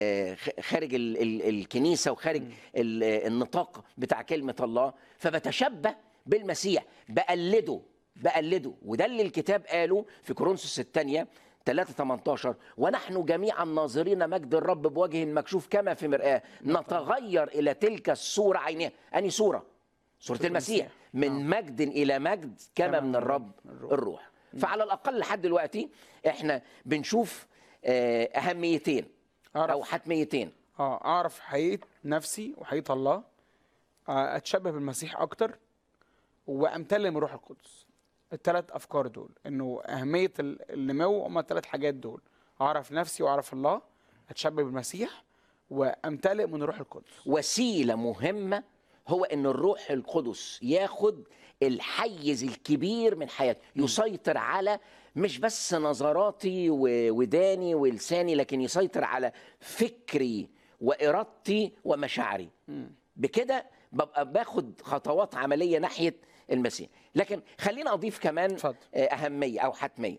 آه، خ- خارج ال ال الكنيسه وخارج ال النطاق بتاع كلمه الله فبتشبه بالمسيح بقلده بقلده وده اللي الكتاب قاله في كورنثوس الثانيه 3 18 ونحن جميعا ناظرين مجد الرب بوجه مكشوف كما في مرآة نتغير الى تلك الصوره عينها اني صوره صوره المسيح من مجد الى مجد كما من الرب الروح فعلى الاقل لحد دلوقتي احنا بنشوف آه، اهميتين أعرف. او حتميتين اه اعرف حقيقه نفسي وحقيقه الله آه، اتشبه بالمسيح اكتر وامتلئ من روح القدس الثلاث افكار دول انه اهميه ال- النمو هم الثلاث حاجات دول اعرف نفسي واعرف الله اتشبه بالمسيح وامتلئ من روح القدس وسيله مهمه هو ان الروح القدس ياخد الحيز الكبير من حياتي يسيطر على مش بس نظراتي ووداني ولساني لكن يسيطر على فكري وارادتي ومشاعري بكده ببقى باخد خطوات عمليه ناحيه المسيح لكن خلينا اضيف كمان اتفضل. آه، اهميه او حتميه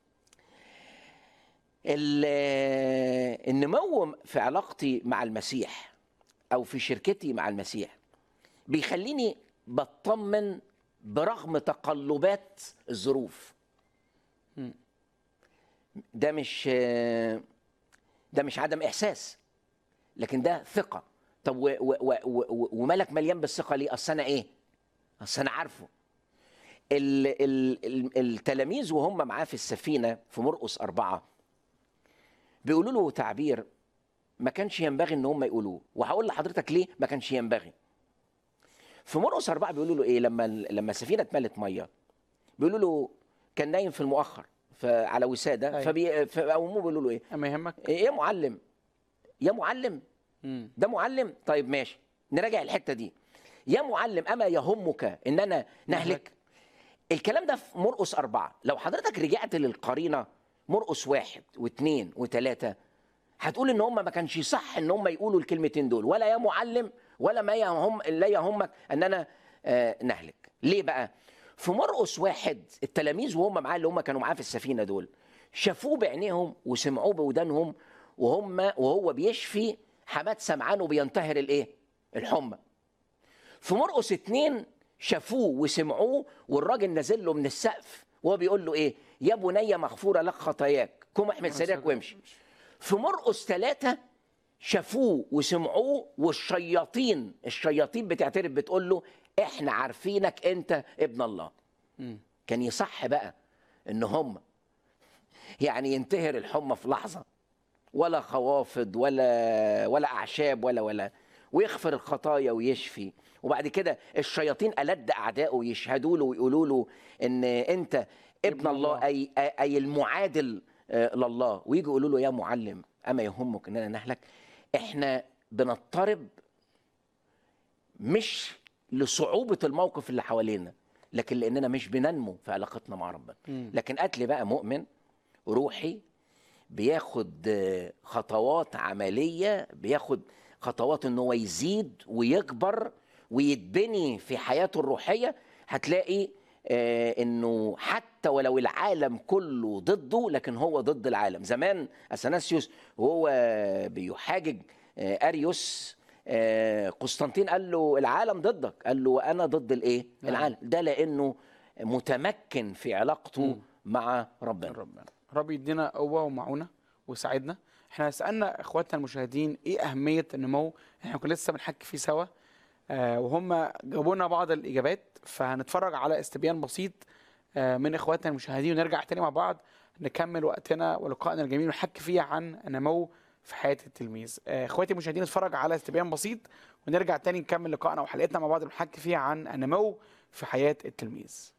ال- آه، النمو في علاقتي مع المسيح او في شركتي مع المسيح بيخليني بطمن برغم تقلبات الظروف ده مش آه، ده مش عدم احساس لكن ده ثقه طب و- و- و- و- ومالك مليان بالثقه ليه اصل انا ايه اصل انا عارفه ال ال ال التلاميذ وهم معاه في السفينه في مرقس اربعه بيقولوا له تعبير ما كانش ينبغي ان هم يقولوه وهقول لحضرتك ليه ما كانش ينبغي في مرقس اربعه بيقولوا له ايه لما لما السفينه اتملت ميه بيقولوا له كان نايم في المؤخر على وساده أيوة. فبي فقوموه بيقولوا له ايه اما يهمك ايه يا معلم يا معلم مم. ده معلم طيب ماشي نراجع الحته دي يا معلم اما يهمك اننا نهلك الكلام ده في مرقس أربعة لو حضرتك رجعت للقرينة مرقس واحد واثنين وثلاثة هتقول ان هم ما كانش صح ان هم يقولوا الكلمتين دول ولا يا معلم ولا ما يهم لا يهمك اننا آه نهلك ليه بقى في مرقس واحد التلاميذ وهم معاه اللي هم كانوا معاه في السفينه دول شافوه بعينيهم وسمعوه بودانهم وهم وهو بيشفي حماد سمعان وبينتهر الايه الحمى في مرقس اتنين شافوه وسمعوه والراجل نازل له من السقف وهو بيقول له ايه يا بني مغفوره لك خطاياك قوم احمل سريرك وامشي في مرقس ثلاثة شافوه وسمعوه والشياطين الشياطين بتعترف بتقول له احنا عارفينك انت ابن الله كان يصح بقى ان هم يعني ينتهر الحمى في لحظه ولا خوافض ولا ولا اعشاب ولا ولا ويغفر الخطايا ويشفي وبعد كده الشياطين ألد أعدائه يشهدوا له ويقولوا له إن أنت ابن الله أي أي المعادل آه، لله ويجوا يقولوا له يا معلم أما يهمك إننا نهلك إحنا بنضطرب مش لصعوبة الموقف اللي حوالينا لكن لأننا مش بننمو في علاقتنا مع ربنا لكن قتل بقى مؤمن روحي بياخد آه، خطوات عملية بياخد خطوات ان هو يزيد ويكبر ويتبني في حياته الروحية هتلاقي آه، انه حتى ولو العالم كله ضده لكن هو ضد العالم زمان اثناسيوس وهو بيحاجج آه، اريوس آه، قسطنطين قال له العالم ضدك قال له انا ضد الايه العالم ده لانه متمكن في علاقته مع ربنا ربنا رب يدينا قوه ومعونه ويساعدنا احنا سالنا اخواتنا المشاهدين ايه اهميه النمو احنا كنا لسه بنحكي فيه سوا آه وهم جاوبوا لنا بعض الاجابات فهنتفرج على استبيان بسيط آه من اخواتنا المشاهدين ونرجع تاني مع بعض نكمل وقتنا ولقائنا الجميل ونحكي فيه عن النمو في حياه التلميذ آه اخواتي المشاهدين نتفرج على استبيان بسيط ونرجع تاني نكمل لقائنا وحلقتنا مع بعض ونحكي فيها عن النمو في حياه التلميذ